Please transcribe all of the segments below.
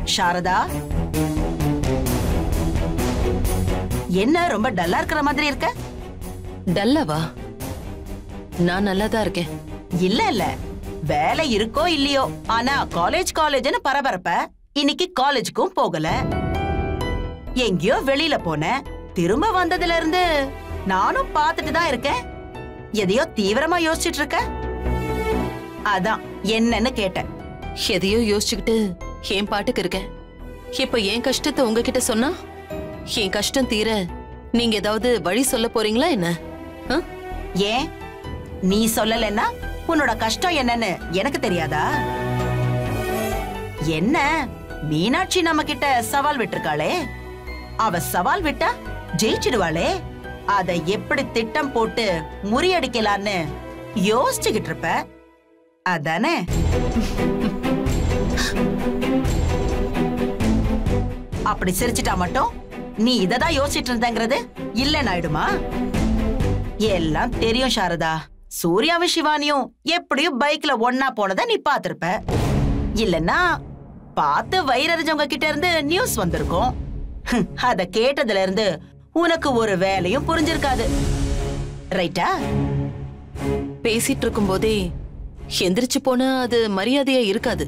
சாரதா என்ன ரொம்ப டல்லா இருக்கிற மாதிரி இருக்க டல்லவா நான் நல்லா தான் இருக்கேன் இல்ல இல்ல வேலை இருக்கோ இல்லையோ ஆனா காலேஜ் காலேஜ்னு பரபரப்ப இன்னைக்கு காலேஜுக்கும் போகல எங்கேயோ வெளியில போனேன் திரும்ப வந்ததுல இருந்து நானும் பார்த்துட்டு தான் இருக்கேன் எதையோ தீவிரமா யோசிச்சுட்டு இருக்க அதான் என்னன்னு கேட்டேன் எதையோ யோசிச்சுக்கிட்டு என் பாட்டுக்கு இருக்கேன் இப்ப என் கஷ்டத்தை உங்ககிட்ட சொன்னா என் கஷ்டம் தீர நீங்க ஏதாவது வழி சொல்ல போறீங்களா என்ன ஆ? ஏன் நீ சொல்லலைன்னா உன்னோட கஷ்டம் என்னன்னு எனக்கு தெரியாதா என்ன மீனாட்சி நம்ம கிட்ட சவால் விட்டிருக்காளே அவ சவால் விட்டா ஜெயிச்சிடுவாளே அத எப்படி திட்டம் போட்டு முறியடிக்கலான்னு யோசிச்சுக்கிட்டு இருப்ப அதானே அப்படி சிரிச்சிட்டா மட்டும் நீ இததான் யோசிச்சிட்டு இருந்தங்கிறது இல்லன்னு ஆயிடுமா எல்லாம் தெரியும் சாரதா சூர்யாவும் சிவானியும் எப்படியும் பைக்ல ஒன்னா போனத நீ பாத்திருப்ப இல்லன்னா பார்த்து வயிறறிஞ்சவங்க கிட்ட இருந்து நியூஸ் வந்திருக்கும் ஹம், அத கேட்டதுல இருந்து உனக்கு ஒரு வேலையும் புரிஞ்சிருக்காது ரைட்டா பேசிட்டு இருக்கும் போதே எந்திரிச்சு போனா அது மரியாதையா இருக்காது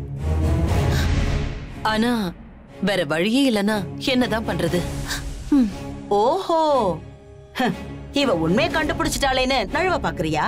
ஆனா வேற வழியே இல்லனா என்னதான் பண்றது ஹம், ஓஹோ ஹம், இவ உண்மையை கண்டுபிடிச்சிட்டாளேன்னு நழுவ பாக்குறியா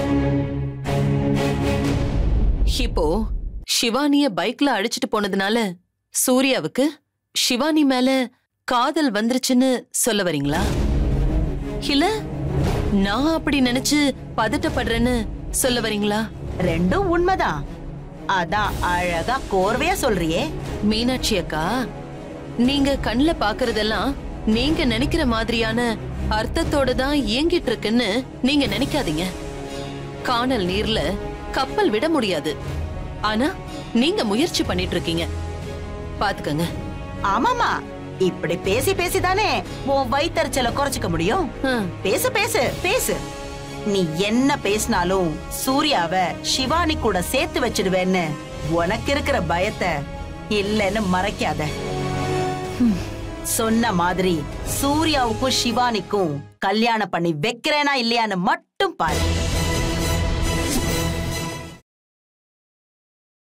இப்போ சிவானிய பைக்ல அடிச்சிட்டு போனதுனால சூர்யாவுக்கு சிவானி மேல காதல் வந்துருச்சுன்னு சொல்ல வரீங்களா இல்ல நான் அப்படி நினைச்சு பதட்டப்படுறேன்னு சொல்ல வரீங்களா ரெண்டும் உண்மைதான் அதான் அழகா கோர்வையா சொல்றியே மீனாட்சி அக்கா நீங்க கண்ணுல பாக்குறதெல்லாம் நீங்க நினைக்கிற மாதிரியான அர்த்தத்தோட தான் இயங்கிட்டு இருக்குன்னு நீங்க நினைக்காதீங்க காணல் நீர்ல கப்பல் விட முடியாது ஆனா நீங்க முயற்சி பண்ணிட்டு இருக்கீங்க பாத்துக்கங்க ஆமாமா இப்படி பேசி பேசிதானே உன் வயித்தறிச்சல குறைச்சுக்க முடியும் ஹம், பேசு பேசு பேசு நீ என்ன பேசினாலும் சூர்யாவ சிவானி கூட சேர்த்து வச்சிடுவேன்னு உனக்கு இருக்கிற பயத்தை இல்லைன்னு மறைக்காத ஹம், சொன்ன மாதிரி சூர்யாவுக்கும் சிவானிக்கும் கல்யாணம் பண்ணி வைக்கிறேனா இல்லையான்னு மட்டும் பாரு